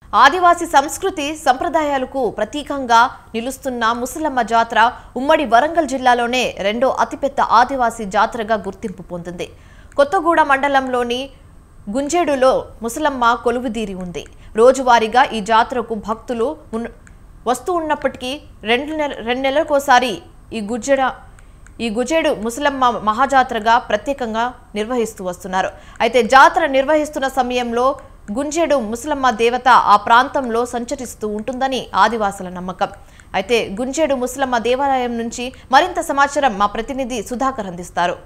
ఆదివాసీ సంస్కృతి సంప్రదాయాలకు ప్రతీకంగా నిలుస్తున్న ముసలమ్మ జాతర ఉమ్మడి వరంగల్ జిల్లాలోనే రెండో అతిపెద్ద ఆదివాసీ జాతరగా గుర్తింపు పొందింది కొత్తగూడ మండలంలోని గుంజేడులో ముసలమ్మ కొలువుదీరి ఉంది రోజువారీగా ఈ జాతరకు భక్తులు ఉన్- వస్తూ ఉన్నప్పటికీ రెండు నెల రెండు నెలలకోసారి ఈ గుజ్జెడ ఈ గుజేడు ముసలమ్మ మహాజాతరగా ప్రత్యేకంగా నిర్వహిస్తూ వస్తున్నారు అయితే జాతర నిర్వహిస్తున్న సమయంలో గుంజేడు ముసలమ్మ దేవత ఆ ప్రాంతంలో సంచరిస్తూ ఉంటుందని ఆదివాసుల నమ్మకం అయితే గుంజేడు ముసలమ్మ దేవాలయం నుంచి మరింత సమాచారం మా ప్రతినిధి సుధాకర్ అందిస్తారు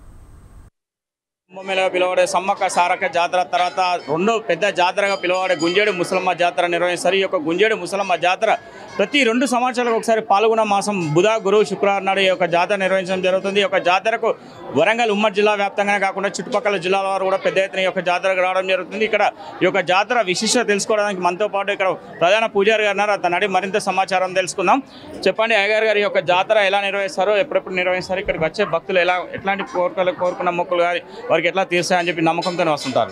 కుంభమేళగా పిలువబడే సమ్మక్క సారక్క జాతర తర్వాత రెండో పెద్ద జాతరగా పిలువబడే గుంజేడు ముసలమ్మ జాతర నిర్వహిస్తారు ఈ యొక్క గుంజేడు ముసలమ్మ జాతర ప్రతి రెండు సంవత్సరాలకు ఒకసారి పాల్గొన మాసం బుధ గురు శుక్రవారం నాడు ఈ యొక్క జాతర నిర్వహించడం జరుగుతుంది ఈ యొక్క జాతరకు వరంగల్ ఉమ్మడి జిల్లా వ్యాప్తంగానే కాకుండా చుట్టుపక్కల జిల్లాల వారు కూడా పెద్ద ఎత్తున ఈ యొక్క జాతరకు రావడం జరుగుతుంది ఇక్కడ ఈ యొక్క జాతర విశిష్టత తెలుసుకోవడానికి మనతో పాటు ఇక్కడ ప్రధాన పూజారి గారు ఉన్నారు అతను అడిగి మరింత సమాచారం తెలుసుకుందాం చెప్పండి అయ్యగారు గారి యొక్క జాతర ఎలా నిర్వహిస్తారో ఎప్పుడెప్పుడు నిర్వహిస్తారు ఇక్కడికి వచ్చే భక్తులు ఎలా ఎట్లాంటి కోరికలు కోరుకున్న మొక్కులు కానీ వారికి ఎట్లా తీర్చాయని చెప్పి నమ్మకంతో వస్తుంటారు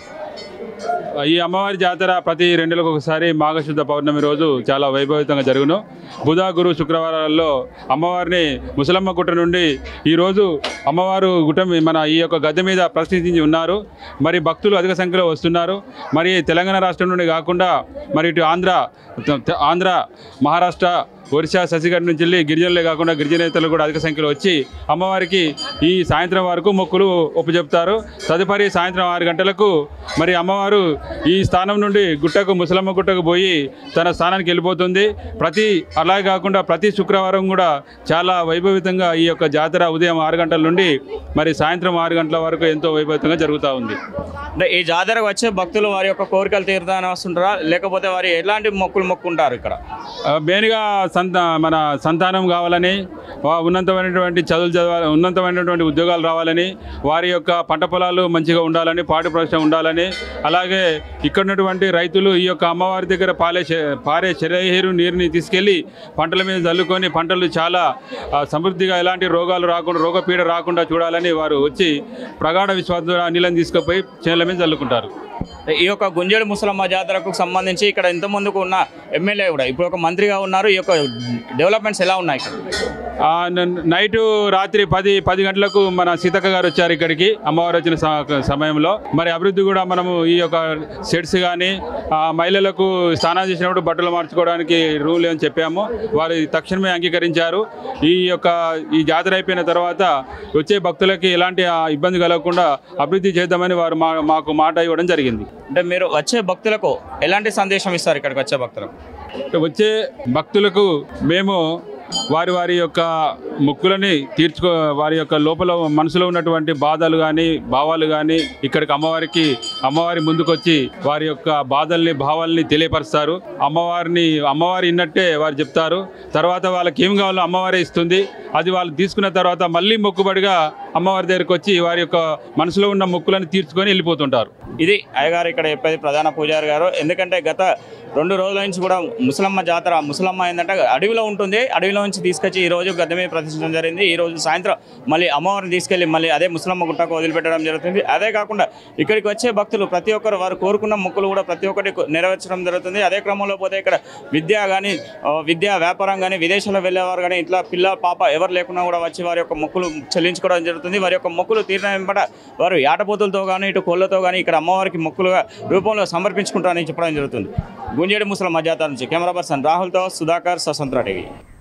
ఈ అమ్మవారి జాతర ప్రతి రెండులకు ఒకసారి మాఘశుద్ధ పౌర్ణమి రోజు చాలా వైభవితంగా జరుగును బుధ గురు శుక్రవారాల్లో అమ్మవారిని ముసలమ్మ గుట్ట నుండి ఈరోజు అమ్మవారు గుట్ట మీ- మన ఈ యొక్క గద్దె మీద ప్రశ్నించి ఉన్నారు మరి భక్తులు అధిక సంఖ్యలో వస్తున్నారు మరి తెలంగాణ రాష్ట్రం నుండి కాకుండా మరి ఇటు ఆంధ్ర త- ఆంధ్ర మహారాష్ట్ర ఒరిస్సా శశిగఢ్ నుంచి వెళ్ళి గిరిజనులే కాకుండా గిరిజనేతలు కూడా అధిక సంఖ్యలో వచ్చి అమ్మవారికి ఈ సాయంత్రం వరకు మొక్కులు ఒప్పుచెప్తారు తదుపరి సాయంత్రం ఆరు గంటలకు మరి అమ్మవారు ఈ స్థానం నుండి గుట్టకు ముసలమ్మ గుట్టకు పోయి తన స్థానానికి వెళ్ళిపోతుంది ప్రతి అలాగే కాకుండా ప్రతి శుక్రవారం కూడా చాలా వైభవితంగా ఈ యొక్క జాతర ఉదయం ఆరు గంటల నుండి మరి సాయంత్రం ఆరు గంటల వరకు ఎంతో వైభవితంగా జరుగుతూ ఉంది అంటే ఈ జాతరకు వచ్చే భక్తులు వారి యొక్క కోరికలు తీరుతాని వస్తుంటారా లేకపోతే వారి ఎలాంటి మొక్కులు మొక్కుంటారు ఇక్కడ ఆ, మెయిన్గా సంత మన సంతానం కావాలని వా- ఉన్నతమైనటువంటి చదువులు చదవాలి ఉన్నతమైనటువంటి ఉద్యోగాలు రావాలని వారి యొక్క పంట పొలాలు మంచిగా ఉండాలని పాడి పరిశ్రమ ఉండాలని అలాగే ఇక్కడ ఉన్నటువంటి రైతులు ఈ యొక్క అమ్మవారి దగ్గర పాలే శ- పారే శరీరు నీరుని తీసుకెళ్ళి పంటల మీద చల్లుకొని పంటలు చాలా ఆ, సమృద్ధిగా ఎలాంటి రోగాలు రాకుండా రోగపీడ రాకుండా చూడాలని వారు వచ్చి ప్రగాఢ విశ్వాసంతో ఆ నీళ్ళని తీసుకుపోయి చేనుల మీద చల్లుకుంటారు ఈ యొక్క గుంజేడు ముసలమ్మ జాతరకు సంబంధించి ఇక్కడ ఇంత ముందుకు ఉన్న ఎమ్మెల్యే కూడా ఇప్పుడు ఒక మంత్రిగా ఉన్నారు ఈ యొక్క డెవలప్మెంట్స్ ఎలా ఉన్నాయి ఇక్కడ ఆ, న- నైటు రాత్రి పది పది గంటలకు మన సీతక్క గారు వచ్చారు ఇక్కడికి అమ్మవారు వచ్చిన స- సమయంలో మరి అభివృద్ధి కూడా మనము ఈ యొక్క షెడ్స్ కానీ మహిళలకు స్నానం చేసినప్పుడు బట్టలు మార్చుకోవడానికి రూల్ అని చెప్పాము వారు తక్షణమే అంగీకరించారు ఈ యొక్క ఈ జాతర అయిపోయిన తర్వాత వచ్చే భక్తులకి ఎలాంటి ఆ, ఇబ్బంది కలగకుండా అభివృద్ధి చేద్దామని వారు మా మాకు మాట ఇవ్వడం జరిగింది అంటే మీరు వచ్చే భక్తులకు ఎలాంటి సందేశం ఇస్తారు ఇక్కడికి వచ్చే భక్తులకు వచ్చే భక్తులకు మేము వారి వారి యొక్క మొక్కులని తీర్చుకో వారి యొక్క లోపల మనసులో ఉన్నటువంటి బాధలు కానీ భావాలు కానీ ఇక్కడికి అమ్మవారికి అమ్మవారి ముందుకొచ్చి వారి యొక్క బాధల్ని భావాల్ని తెలియపరుస్తారు అమ్మవారిని అమ్మవారి ఇన్నట్టే వారు చెప్తారు తర్వాత వాళ్ళకి ఏం కావాలో అమ్మవారే ఇస్తుంది అది వాళ్ళు తీసుకున్న తర్వాత మళ్ళీ మొక్కుబడిగా అమ్మవారి దగ్గరికి వచ్చి వారి యొక్క మనసులో ఉన్న మొక్కులను తీర్చుకొని వెళ్ళిపోతుంటారు ఇది అయ్యగారు ఇక్కడ చెప్పేది ప్రధాన పూజారి గారు ఎందుకంటే గత రెండు రోజుల నుంచి కూడా ముసలమ్మ జాతర ముసలమ్మ ఏంటంటే అడవిలో ఉంటుంది అడవిలో నుంచి తీసుకొచ్చి ఈ రోజు గద్దె మీద ప్రతిష్ఠించడం జరిగింది ఈ రోజు సాయంత్రం మళ్ళీ అమ్మవారిని తీసుకెళ్లి మళ్ళీ అదే ముసలమ్మ గుట్టకు వదిలిపెట్టడం జరుగుతుంది అదే కాకుండా ఇక్కడికి వచ్చే భక్తులు ప్రతి ఒక్కరు వారు కోరుకున్న మొక్కులు కూడా ప్రతి ఒక్కటి నెరవేర్చడం జరుగుతుంది అదే క్రమంలో పోతే ఇక్కడ విద్య కానీ విద్యా వ్యాపారం కానీ విదేశాల్లో వెళ్ళేవారు కానీ ఇట్లా పిల్ల పాప ఎవరు లేకున్నా కూడా వచ్చి వారి యొక్క మొక్కులు చెల్లించుకోవడం జరుగుతుంది వారి యొక్క మొక్కులు తీరిన వెంబట వారు యాటపోతులతో కానీ ఇటు కోళ్ళతో కానీ ఇక్కడ అమ్మవారికి మొక్కులుగా రూపంలో సమర్పించుకుంటారని చెప్పడం జరుగుతుంది గుంజేడు ముసలమ్మ జాతర నుంచి కెమెరా పర్సన్ రాహుల్తో సుధాకర్ స్వతంత్ర టీవీ